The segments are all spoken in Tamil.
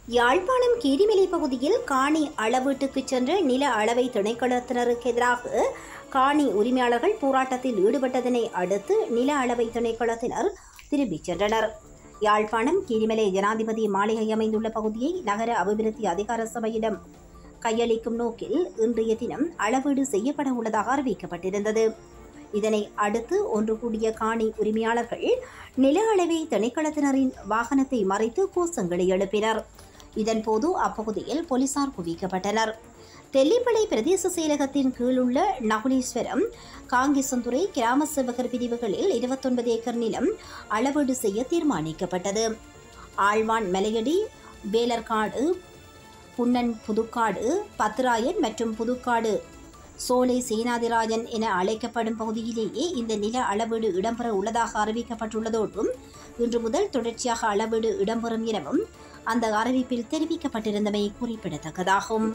யாழ்ப்பாணம் கீரிமலை பகுதியில் காணி அளவீட்டுக்கு சென்ற நில அளவை திணைக்களத்தினருக்கு எதிராக காணி உரிமையாளர்கள் போராட்டத்தில் ஈடுபட்டதனை அடுத்து நில அளவை திணைக்களத்தினர் திரும்பிச் சென்றனர் யாழ்ப்பாணம் கீரிமலை ஜனாதிபதி மாளிகை அமைந்துள்ள பகுதியை நகர அபிவிருத்தி அதிகார சபையிடம் கையளிக்கும் நோக்கில் இன்றைய தினம் அளவீடு செய்யப்பட உள்ளதாக அறிவிக்கப்பட்டிருந்தது இதனை அடுத்து ஒன்று கூடிய காணி உரிமையாளர்கள் நில அளவை திணைக்களத்தினரின் வாகனத்தை மறைத்து கோஷங்களை எழுப்பினர் இதன்போது அப்பகுதியில் போலீசார் குவிக்கப்பட்டனர் தெல்லிப்பளை பிரதேச செயலகத்தின் கீழுள்ள நகுலீஸ்வரம் காங்கிசந்துறை கிராம சேவகர் பிரிவுகளில் இருபத்தொன்பது ஏக்கர் நிலம் அளவீடு செய்ய தீர்மானிக்கப்பட்டது ஆழ்வான் மலையடி வேலர்காடு புன்னன் புதுக்காடு பத்ராயன் மற்றும் புதுக்காடு சோலை சேனாதிராஜன் என அழைக்கப்படும் பகுதியிலேயே இந்த நில அளவீடு இடம்பெற உள்ளதாக அறிவிக்கப்பட்டுள்ளதோடும் இன்று முதல் தொடர்ச்சியாக அளவீடு இடம்பெறும் எனவும் அந்த அறிவிப்பில் தெரிவிக்கப்பட்டிருந்தமை குறிப்பிடத்தக்கதாகும்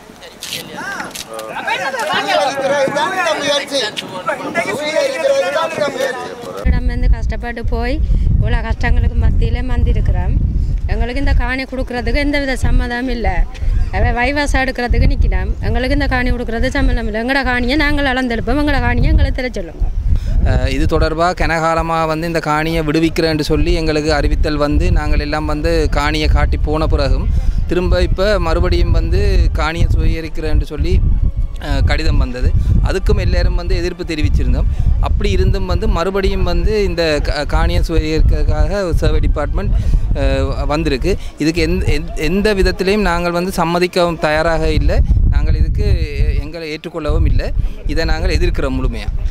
இடம் வந்து கஷ்டப்பட்டு போய் இவ்வளோ கஷ்டங்களுக்கு மத்தியில் வந்திருக்கிறோம் எங்களுக்கு இந்த காணி கொடுக்கறதுக்கு எந்த வித சம்மதம் இல்லை வைவாசம் எடுக்கிறதுக்கு நிற்கிறோம் எங்களுக்கு இந்த காணி கொடுக்கறது சம்மதம் இல்லை எங்களோட காணியை நாங்கள் அளந்தெடுப்போம் எங்களோட காணியை எங்களை தெரிய சொல்லுங்க அஹ் இது தொடர்பாக கனகாலமாக வந்து இந்த காணியை விடுவிக்கிறேன்னு சொல்லி எங்களுக்கு அறிவித்தல் வந்து நாங்கள் எல்லாம் வந்து காணியை காட்டி போன பிறகும் திரும்ப இப்போ மறுபடியும் வந்து காணியை சுயரிக்கிறேன்னு சொல்லி அஹ், கடிதம் வந்தது அதுக்கும் எல்லாரும் வந்து எதிர்ப்பு தெரிவிச்சிருந்தோம் அப்படி இருந்தும் வந்து மறுபடியும் வந்து இந்த க- காணியை சுயரிக்கிறதுக்காக சர்வே டிபார்ட்மெண்ட் வந்திருக்கு இதுக்கு எந்த எந்த- எந்த விதத்திலையும் நாங்கள் வந்து சம்மதிக்கவும் தயாராக இல்லை நாங்கள் இதுக்கு எங்களை ஏற்றுக்கொள்ளவும் இல்லை இதை நாங்கள் எதிர்க்கிறோம் முழுமையாக